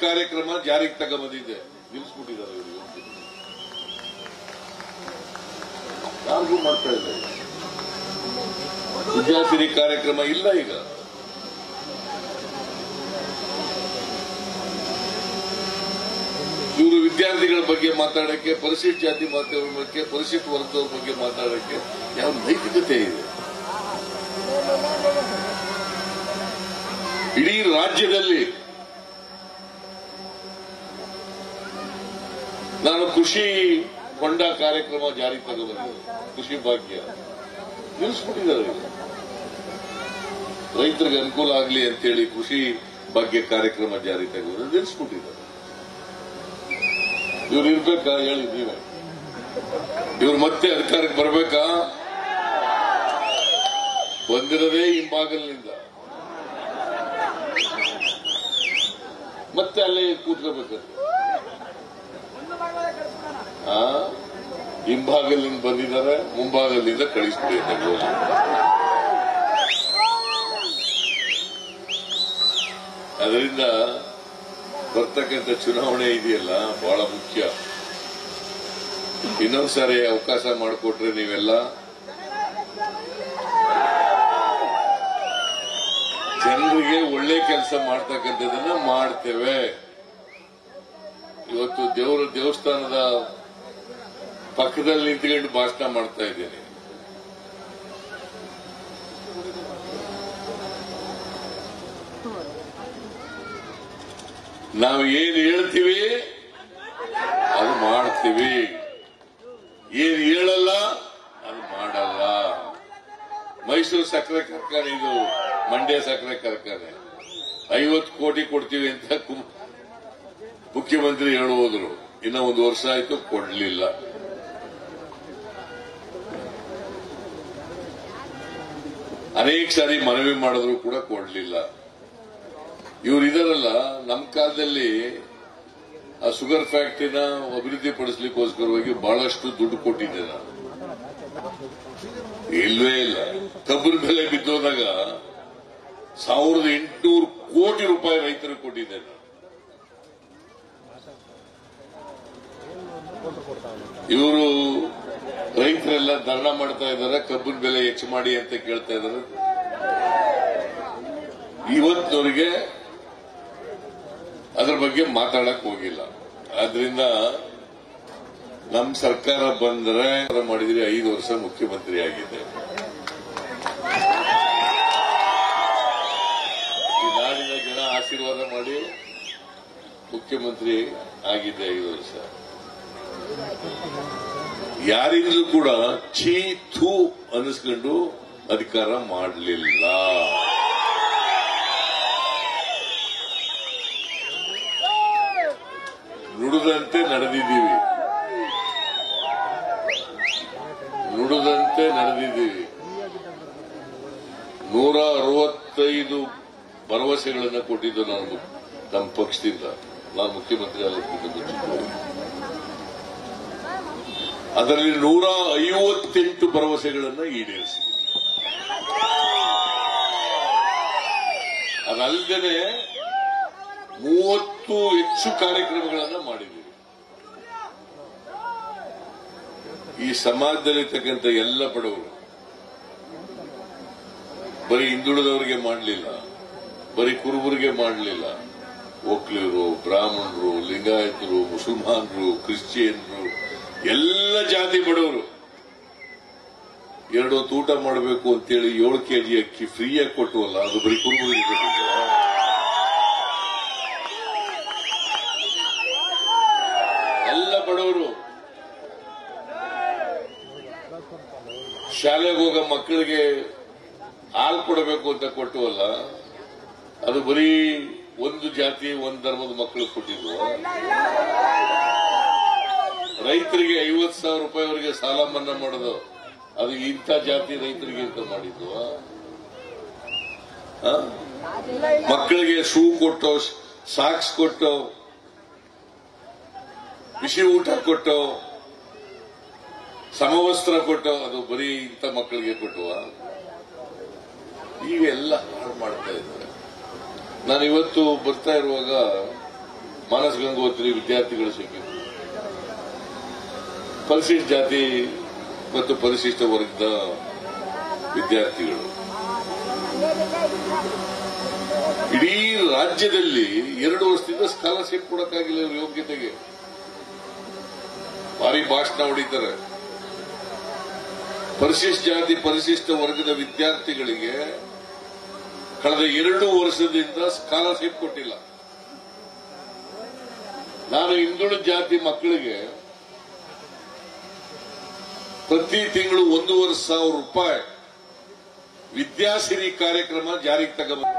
ಕಾರ್ಯಕ್ರಮ ಜಾರಿಗೆ ತಗೊಂಬಂದಿದೆ ನಿಲ್ಲಿಸ್ಬಿಟ್ಟಿದ್ದಾರೆ ಇವರು ಯಾರಿಗೂ ಮಾಡ್ತಾ ಇಲ್ಲ ಈಗ. ವಿದ್ಯಾಸಿರಿ ಕಾರ್ಯಕ್ರಮ ಇಲ್ಲ ಈಗ ಇವರು ವಿದ್ಯಾರ್ಥಿಗಳ ಬಗ್ಗೆ ಮಾತಾಡಕ್ಕೆ ಪರಿಶಿಷ್ಟ ಜಾತಿ ಮಾಧ್ಯಮ ಬಗ್ಗೆ ಪರಿಶಿಷ್ಟ ವರ್ಗದವ್ರ ಬಗ್ಗೆ ಮಾತಾಡಕ್ಕೆ ಯಾವ ನೈತಿಕತೆ ಇದೆ ಇಡೀ ರಾಜ್ಯದಲ್ಲಿ ನಾನು ಕೃಷಿ ಹೊಂಡ ಕಾರ್ಯಕ್ರಮ ಜಾರಿ ತಗೊಂಡ್ಬಂದೆ ಕೃಷಿ ಭಾಗ್ಯ ನಿಲ್ಲಿಸ್ಬಿಟ್ಟಿದ್ದಾರೆ ಈಗ. ರೈತರಿಗೆ ಅನುಕೂಲ ಆಗಲಿ ಅಂತೇಳಿ ಕೃಷಿ ಭಾಗ್ಯ ಕಾರ್ಯಕ್ರಮ ಜಾರಿ ತಗೊಂಡು ನಿಲ್ಲಿಸ್ಬಿಟ್ಟಿದ್ದಾರೆ ಇವ್ರು ಇರ್ಬೇಕಾ ಹೇಳಿ ನೀವೇ ಇವ್ರು ಮತ್ತೆ ಅಧಿಕಾರಕ್ಕೆ ಬರ್ಬೇಕಾ ಬಂದಿರದೇ ಹಿಂಬಾಗಲಿನಿಂದ ಮತ್ತೆ ಅಲ್ಲೇ ಕೂತ್ಕೋಬೇಕಂತೆ ಆ ಹಿಂಭಾಗಲಿಂದ ಬಂದಿದ್ದಾರೆ ಮುಂಭಾಗಲಿಂದ ಕಳಿಸ್ಬಿಡಿ ಅಂತ ಗೋಲಿ. ಅದರಿಂದ ಬರ್ತಕ್ಕಂಥ ಚುನಾವಣೆ ಇದೆಯಲ್ಲ ಬಹಳ ಮುಖ್ಯ ಇನ್ನೊಂದ್ಸಾರಿ ಅವಕಾಶ ಮಾಡಿಕೊಟ್ರೆ ನೀವೆಲ್ಲ ಜನರಿಗೆ ಒಳ್ಳೆ ಕೆಲಸ ಮಾಡ್ತಕ್ಕಂಥದ್ದನ್ನ ಮಾಡ್ತೇವೆ ಇವತ್ತು ದೇವರ ದೇವಸ್ಥಾನದ ಪಕ್ಕದಲ್ಲಿ ನಿಂತ್ಕೊಂಡು ಭಾಷಣ ಮಾಡ್ತಾ ಇದ್ದೇನೆ ನಾವು ಏನ್ ಹೇಳ್ತೀವಿ ಅದು ಮಾಡ್ತೀವಿ ಏನ್ ಹೇಳಲ್ಲ ಅದು ಮಾಡಲ್ಲ ಮೈಸೂರು ಸಕ್ಕರೆ ಕಾರ್ಖಾನೆ ಇದು ಮಂಡ್ಯ ಸಕ್ಕರೆ ಕಾರ್ಖಾನೆ ಐವತ್ತು ಕೋಟಿ ಕೊಡ್ತೀವಿ ಅಂತ ಕು- ಮುಖ್ಯಮಂತ್ರಿ ಹೇಳಿ ಹೋದ್ರು ಇನ್ನ ಒಂದು ವರ್ಷ ಆಯ್ತು ಕೊಡ್ಲಿಲ್ಲ ಅನೇಕ ಸಾರಿ ಮನವಿ ಮಾಡಿದ್ರು ಕೂಡ ಕೊಡ್ಲಿಲ್ಲ ಇವ್ರು ಇದಾರಲ್ಲ ನಮ್ಮ ಕಾಲದಲ್ಲಿ ಆ ಶುಗರ್ ಫ್ಯಾಕ್ಟರಿನ ಅಭಿವೃದ್ಧಿ ಪಡಿಸ್ಲಿಕ್ಕೋಸ್ಕರವಾಗಿ ಬಹಳಷ್ಟು ದುಡ್ಡು ಕೊಟ್ಟಿದ್ದೆ ನಾನು ಇಲ್ವೇ ಇಲ್ಲ ಕಬ್ಬಿನ ಬೆಲೆ ಬಿದ್ದೋದಾಗ ಸಾವಿರದ ಎಂಟುನೂರು ಕೋಟಿ ರೂಪಾಯಿ ರೈತರಿಗೆ ಕೊಟ್ಟಿದ್ದೆ ನಾನು ಇವರು ರೈತರೆಲ್ಲ ಧರಣ ಮಾಡ್ತಾ ಇದ್ದಾರೆ ಕಬ್ಬಿನ ಬೆಲೆ ಹೆಚ್ಚು ಮಾಡಿ ಅಂತ ಕೇಳ್ತಾ ಇದ್ದಾರೆ ಇವತ್ತಿನವರಿಗೆ ಅದ್ರ ಬಗ್ಗೆ ಮಾತಾಡಕ್ ಹೋಗಿಲ್ಲ ಆದ್ರಿಂದ ನಮ್ ಸರ್ಕಾರ ಬಂದ್ರೆ ಮಾಡಿದ್ರೆ ಐದು ವರ್ಷ ಮುಖ್ಯಮಂತ್ರಿ ಆಗಿದೆ ಈ ನಾಡಿನ ಜನ ಆಶೀರ್ವಾದ ಮಾಡಿ ಮುಖ್ಯಮಂತ್ರಿ ಆಗಿದೆ ಐದು ವರ್ಷ ಯಾರಿಂದಲೂ ಕೂಡ ಛೀ ಥೂ ಅನ್ನಿಸ್ಕೊಂಡು ಅಧಿಕಾರ ಮಾಡಲಿಲ್ಲ ನುಡಿದಂತೆ ನಡೆದಿದ್ದೀವಿ ನುಡಿದಂತೆ ನಡೆದಿದ್ದೀವಿ ನೂರ ಅರವತ್ತೈದು ಭರವಸೆಗಳನ್ನು ಕೊಟ್ಟಿದ್ದು ನಾನು ನಮ್ಮ ಪಕ್ಷದಿಂದ ನಾನು ಮುಖ್ಯಮಂತ್ರಿ ಆಗಲಿಕ್ಕಿಂತ ಮುಂಚಿತವಾಗಿ ಅದರಲ್ಲಿ ನೂರ ಐವತ್ತೆಂಟು ಭರವಸೆಗಳನ್ನು ಈಡೇರಿಸಿದೆ ಅದಲ್ಲದೆ ಮೂವತ್ತು ಹೆಚ್ಚು ಕಾರ್ಯಕ್ರಮಗಳನ್ನು ಮಾಡಿದ್ದೀವಿ ಈ ಸಮಾಜದಲ್ಲಿರ್ತಕ್ಕಂಥ ಎಲ್ಲ ಬಡವರು ಬರೀ ಹಿಂದುಳಿದವರಿಗೆ ಮಾಡಲಿಲ್ಲ ಬರೀ ಕುರುಬರಿಗೆ ಮಾಡಲಿಲ್ಲ ಒಕ್ಲಿಗರು ಬ್ರಾಹ್ಮಣರು ಲಿಂಗಾಯತರು ಮುಸಲ್ಮಾನರು ಕ್ರಿಶ್ಚಿಯನ್ರು ಎಲ್ಲ ಜಾತಿ ಬಡವರು ಎರಡು ಹೊತ್ತು ಊಟ ಮಾಡಬೇಕು ಅಂತೇಳಿ ಏಳು ಕೆಜಿ ಅಕ್ಕಿ ಫ್ರೀಯಾಗಿ ಕೊಟ್ಟವಲ್ಲ ಅದು ಬರೀ ಕುರುಬರಿಗೆ ಕೊಟ್ಟಿದ್ದ ಎಲ್ಲ ಬಡವರು ಶಾಲೆಗೆ ಹೋಗೋ ಮಕ್ಕಳಿಗೆ ಹಾಲು ಕೊಡಬೇಕು ಅಂತ ಕೊಟ್ಟವಲ್ಲ ಅದು ಬರೀ ಒಂದು ಜಾತಿ ಒಂದು ಧರ್ಮದ ಮಕ್ಕಳಿಗೆ ಕೊಟ್ಟಿದ್ವು ರೈತರಿಗೆ ಐವತ್ತು ಸಾವಿರ ರೂಪಾಯಿವರೆಗೆ ಸಾಲ ಮನ್ನಾ ಮಾಡೋದು ಅದು ಇಂಥ ಜಾತಿ ರೈತರಿಗೆ ಅಂತ ಮಾಡಿದ್ವು ಆ? ಮಕ್ಕಳಿಗೆ ಶೂ ಕೊಟ್ಟು ಸಾಕ್ಸ್ ಕೊಟ್ಟು ಬಿಸಿ ಊಟ ಕೊಟ್ಟು ಸಮವಸ್ತ್ರ ಕೊಟ್ಟು ಅದು ಬರೀ ಇಂಥ ಮಕ್ಕಳಿಗೆ ಕೊಟ್ಟುವ ಇವೆಲ್ಲ ಹಾಳು ಮಾಡ್ತಾ ಇದ್ದಾರೆ ನಾನು ಇವತ್ತು ಬರ್ತಾ ಇರುವಾಗ ಮಾನಸ್ ಗಂಗೋತ್ರಿ ವಿದ್ಯಾರ್ಥಿಗಳು ಸಿಕ್ಕಿದ್ರು ಪರಿಶಿಷ್ಟ ಜಾತಿ ಮತ್ತು ಪರಿಶಿಷ್ಟ ವರ್ಗದ ವಿದ್ಯಾರ್ಥಿಗಳು ಇಡೀ ರಾಜ್ಯದಲ್ಲಿ ಎರಡು ವರ್ಷದಿಂದ ಸ್ಕಾಲರ್ಶಿಪ್ ಕೊಡಕ್ಕಾಗಿಲ್ಲ ಇವ್ರ ಯೋಗ್ಯತೆಗೆ ಭಾರಿ ಭಾಷಣ ಹೊಡಿತಾರೆ ಪರಿಶಿಷ್ಟ ಜಾತಿ ಪರಿಶಿಷ್ಟ ವರ್ಗದ ವಿದ್ಯಾರ್ಥಿಗಳಿಗೆ ಕಳೆದ ಎರಡು ವರ್ಷದಿಂದ ಸ್ಕಾಲರ್ಶಿಪ್ ಕೊಟ್ಟಿಲ್ಲ ನಾನು ಹಿಂದುಳಿದ ಜಾತಿ ಮಕ್ಕಳಿಗೆ ಪ್ರತಿ ತಿಂಗಳು ಒಂದೂವರೆ ಸಾವಿರ ರೂಪಾಯಿ ವಿದ್ಯಾಸಿರಿ ಕಾರ್ಯಕ್ರಮ ಜಾರಿಗೆ ತಗಬ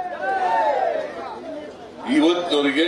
ಇವತ್ತಿನವರಿಗೆ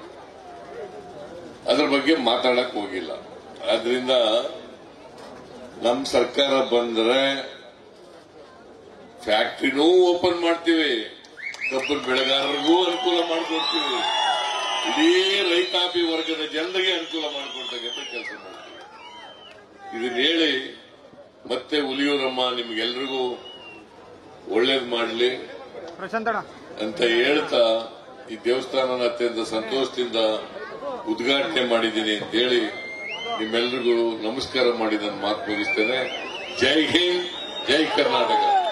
ಅದ್ರ ಬಗ್ಗೆ ಮಾತಾಡಕ್ ಹೋಗಿಲ್ಲ ಆದ್ರಿಂದ ನಮ್ಮ ಸರ್ಕಾರ ಬಂದ್ರೆ ಫ್ಯಾಕ್ಟ್ರಿನೂ ಓಪನ್ ಮಾಡ್ತೀವಿ ಕಬ್ಬು ಬೆಳೆಗಾರರಿಗೂ ಅನುಕೂಲ ಮಾಡಿಕೊಡ್ತೀವಿ ಇಡೀ ರೈತಾಪಿ ವರ್ಗದ ಜನರಿಗೆ ಅನುಕೂಲ ಮಾಡಿಕೊಡ್ತಕ್ಕಂಥ ಕೆಲಸ ಮಾಡ್ತೀವಿ ಇದನ್ನ ಹೇಳಿ ಮತ್ತೆ ಹುಲಿಯೂರಮ್ಮ ನಿಮ್ಗೆಲ್ರಿಗೂ ಒಳ್ಳೇದ್ ಮಾಡಲಿ ಪ್ರಶಾಂತಣ್ಣ ಅಂತ ಹೇಳ್ತಾ ಈ ದೇವಸ್ಥಾನನ ಅತ್ಯಂತ ಸಂತೋಷದಿಂದ ಉದ್ಘಾಟನೆ ಮಾಡಿದ್ದೀನಿ ಅಂತ ಹೇಳಿ ನಿಮ್ಮೆಲ್ರಿಗೂ ನಮಸ್ಕಾರ ಮಾಡಿ ನನ್ನ ಮಾತು ಮುಗಿಸ್ತೇನೆ ಜೈ ಹಿಂದ್ ಜೈ ಕರ್ನಾಟಕ